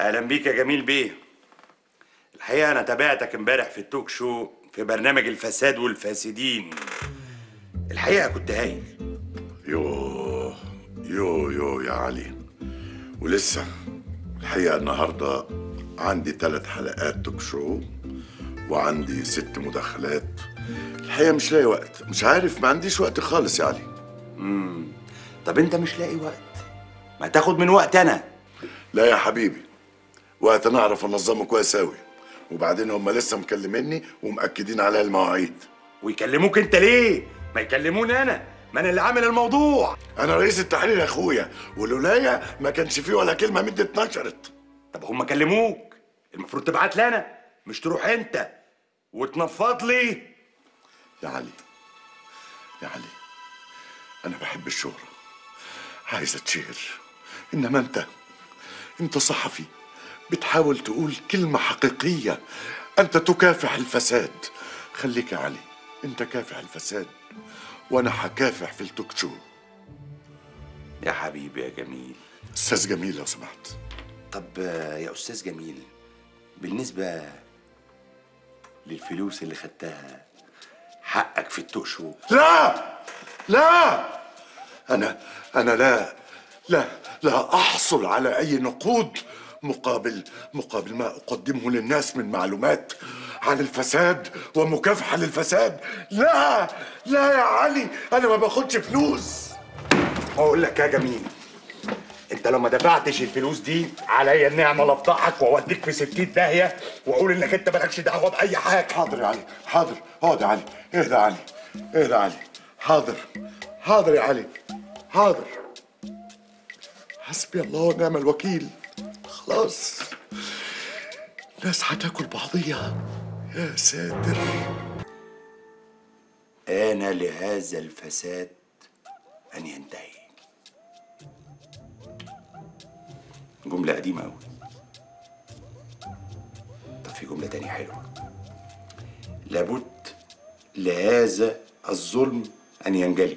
اهلا بيك يا جميل بيه الحقيقه انا تابعتك امبارح في التوك شو في برنامج الفساد والفاسدين الحقيقه كنت هايل يو يو يو يا علي ولسه الحقيقة النهاردة عندي ثلاث حلقات توك شو وعندي ست مداخلات الحقيقة مش لاقي وقت مش عارف ما عنديش وقت خالص يا علي طب انت مش لاقي وقت ما تاخد من وقت انا لا يا حبيبي وقت انا اعرف انظمه كويس اوي وبعدين هم لسه مكلميني ومأكدين على المواعيد ويكلموك انت ليه ما يكلموني انا ما انا اللي عامل الموضوع انا رئيس التحرير يا اخويا ولولايا ما كانش فيه ولا كلمة مني اتنشرت طب هم كلموك المفروض تبعت لي انا مش تروح انت وتنفض لي يا علي يا علي أنا بحب الشهرة عايز أتشهر إنما أنت أنت صحفي بتحاول تقول كلمة حقيقية أنت تكافح الفساد خليك يا علي أنت كافح الفساد وأنا هكافح في التوك شو يا حبيبي يا جميل أستاذ جميل لو سمحت طب آه، يا استاذ جميل بالنسبه للفلوس اللي خدتها حقك في التوك شو لا لا أنا أنا لا لا لا أحصل على أي نقود مقابل مقابل ما أقدمه للناس من معلومات عن الفساد ومكافحة للفساد لا لا يا علي أنا ما باخدش فلوس اقول لك يا جميل انت لو ما دفعتش الفلوس دي عليا النعمه لافضحك واوديك في 60 داهيه واقول انك انت مالكش دعوه باي حاجه حاضر يا علي حاضر اقعد يا علي اهدى يا علي اهدى يا علي حاضر حاضر يا علي حاضر حسبي الله ونعم الوكيل خلاص الناس هتاكل بعضيها يا ساتر آن لهذا الفساد أن ينتهي جملة قديمة أوي طب في جملة تانية حلوة لابد لهذا الظلم أن ينجلي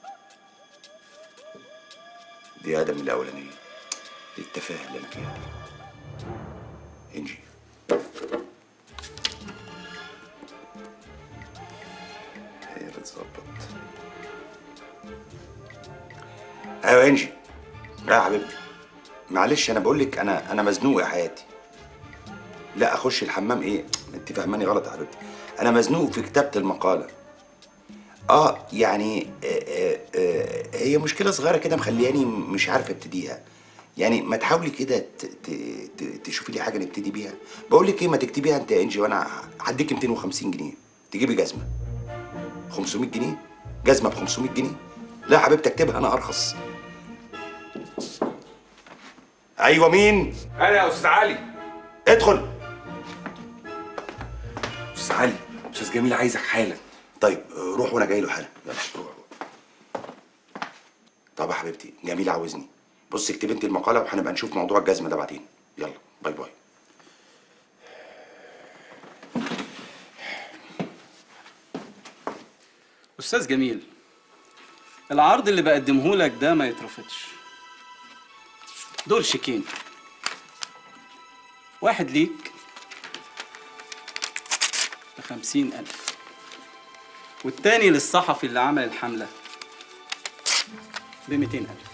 دي آدم الأولانية دي التفاهة اللي أنا فيها دي. إنجي هي اللي تظبط ايوه انجي لا يا حبيبتي معلش انا بقول لك انا انا مزنوق يا حياتي لا اخش الحمام ايه انت فاهماني غلط يا حبيبتي انا مزنوق في كتابه المقاله اه يعني آه آه آه هي مشكله صغيره كده مخلياني مش عارف ابتديها يعني ما تحاولي كده ت- ت- ت- تشوفي لي حاجه نبتدي بيها بقول لك ايه ما تكتبيها انت يا انجي وانا هديك 250 جنيه تجيبي جزمه 500 جنيه جزمه ب 500 جنيه لا يا حبيبتي اكتبها انا ارخص ايوه مين انا يا استاذ علي ادخل استاذ علي استاذ جميل عايزك حالا طيب روح وانا جاي له حالا يلا روح طب يا حبيبتي جميل عاوزني بص اكتب انت المقاله وهنبقى نشوف موضوع الجزمه ده بعدين يلا باي باي استاذ جميل العرض اللي بقدمه لك ده ما يترفضش دول شيكين واحد ليك بخمسين ألف والتاني للصحفي اللي عمل الحملة بميتين ألف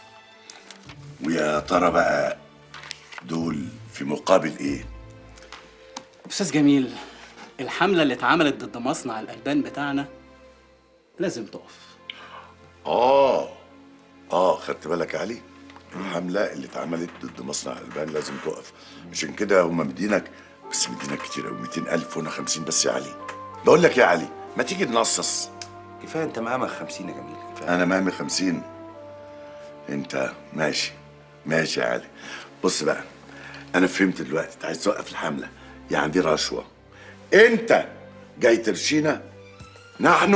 ويا ترى بقى دول في مقابل ايه أستاذ جميل الحملة اللي اتعملت ضد مصنع الألبان بتاعنا لازم تقف اه اه خدت بالك يا علي الحملة اللي اتعملت ضد مصنع الألبان لازم تقف عشان كده هم مدينك بس مدينك كتير قوي 200000 وانا 50 بس يا علي بقول لك يا علي ما تيجي ننصص كفايه انت مقامك 50 يا جميل كفايه انا مامي 50 انت ماشي ماشي يا علي بص بقى انا فهمت دلوقتي انت عايز توقف الحملة يعني دي رشوة انت جاي ترشينا نحن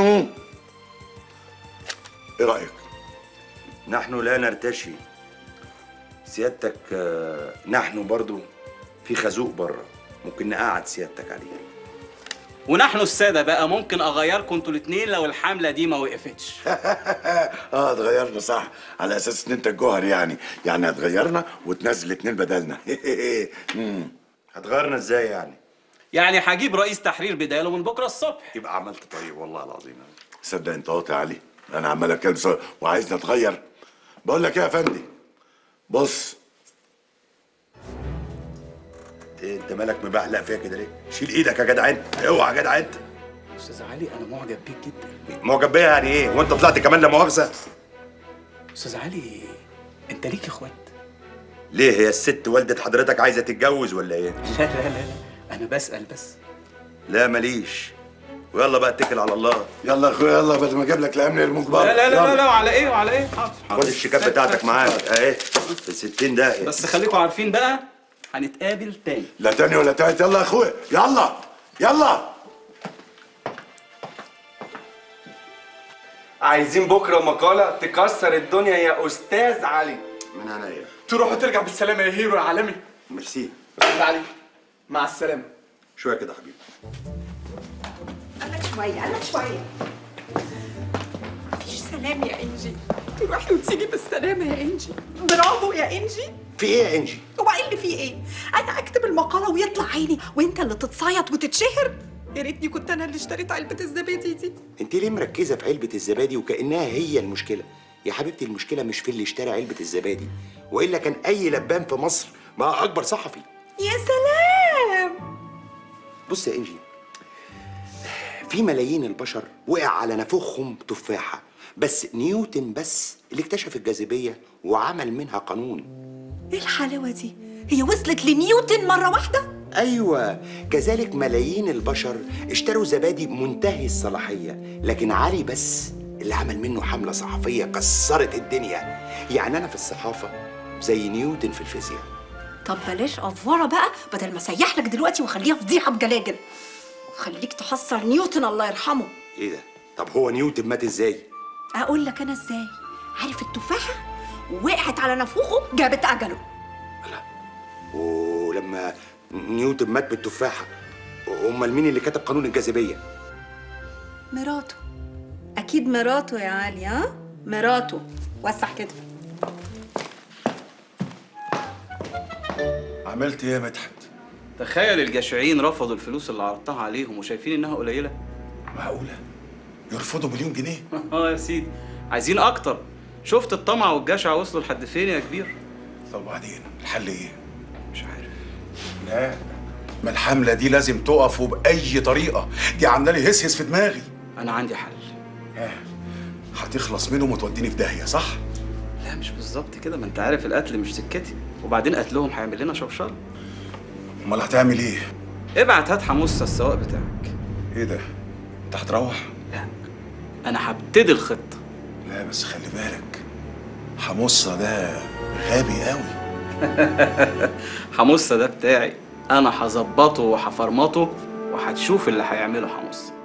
ايه رأيك نحن لا نرتشي سيادتك آه، نحن برضو في خازوق بره ممكن نقعد سيادتك عليه ونحن الساده بقى ممكن اغيركم انتوا الاثنين لو الحمله دي ما وقفتش اه اتغيرنا صح على اساس ان انت الجوهر يعني يعني هتغيرنا وتنزل اتنين بدلنا مم. هتغيرنا ازاي يعني يعني هجيب رئيس تحرير بداله من بكره الصبح يبقى عملت طيب والله العظيم صدق انت واطي علي انا عمال اتكلم سوا وعايزني اتغير بقول لك ايه يا فندي بص إيه انت مالك مبهلق فيها كده ليه شيل ايدك يا جدع انت اوعى يا جدع انت استاذ علي انا معجب بيك جدا معجب بيا يعني ايه وانت طلعت كمان لا مؤاخذه استاذ علي انت ليك اخوات ليه هي الست والدة حضرتك عايزه تتجوز ولا ايه لا لا لا لا انا بسال بس لا ماليش ويلا بقى اتكل على الله يلا يا اخويا يلا بدل ما اجيب لك الامن يرموك بره لا لا لا لا, يلا. لا وعلى ايه وعلى ايه حاضر حاضر خد الشيكات بتاعتك معاك اهي في 60 داهيه بس خليكم عارفين بقى هنتقابل تاني لا تاني ولا تالت يلا يا اخويا يلا يلا عايزين بكره مقاله تكسر الدنيا يا استاذ علي من عينيا تروح وترجع بالسلامه يا هيرو يا عالمي ميرسي استاذ علي مع السلامه شويه كده يا حبيبي قالك شوية قالك شوية مفيش سلام يا انجي تروحي وتيجي بالسلامة يا انجي برافو يا انجي في ايه يا انجي هو ايه اللي فيه ايه؟ انا اكتب المقالة ويطلع عيني وانت اللي تتصيط وتتشهر يا ريتني كنت انا اللي اشتريت علبة الزبادي دي انت ليه مركزه في علبه الزبادي وكانها هي المشكله يا حبيبتي المشكله مش في اللي اشترى علبه الزبادي والا كان اي لبان في مصر بقى اكبر صحفي يا سلام بص يا انجي في ملايين البشر وقع على نافوخهم تفاحه بس نيوتن بس اللي اكتشف الجاذبيه وعمل منها قانون ايه الحلاوة دي؟ هي وصلت لنيوتن مرة واحدة؟ ايوه كذلك ملايين البشر اشتروا زبادي منتهي الصلاحيه لكن علي بس اللي عمل منه حمله صحفيه كسرت الدنيا يعني انا في الصحافه زي نيوتن في الفيزياء طب بلاش افوره بقى بدل ما اسيح لك دلوقتي واخليها فضيحه بجلاجل خليك تحصر نيوتن الله يرحمه ايه ده طب هو نيوتن مات ازاي اقول لك انا ازاي عارف التفاحه وقعت على نافوخه جابت اجله ولما نيوتن مات بالتفاحه امال مين اللي كتب قانون الجاذبيه مراته اكيد مراته يا علي ها مراته وسع كده عملت ايه يا مدحت تخيل الجشعين رفضوا الفلوس اللي عرضتها عليهم وشايفين انها قليله معقوله يرفضوا مليون جنيه اه يا سيدي عايزين اكتر شفت الطمع والجشع وصلوا لحد فين يا كبير طب وبعدين الحل ايه مش عارف لا ما الحمله دي لازم تقف وباي طريقه دي عامله لي هسهس في دماغي انا عندي حل ها هتخلص منهم وتوديني في داهيه صح لا مش بالظبط كده ما انت عارف القتل مش سكتي وبعدين قتلهم هيعمل لنا شوشره امال هتعمل ايه ابعت هات حموسه السواق بتاعك ايه ده انت هتروح لا انا هبتدي الخطه لا بس خلي بالك حمصة ده غبي قوي حموسه ده بتاعي انا هظبطه وهفرمطه وهتشوف اللي هيعمله حموسه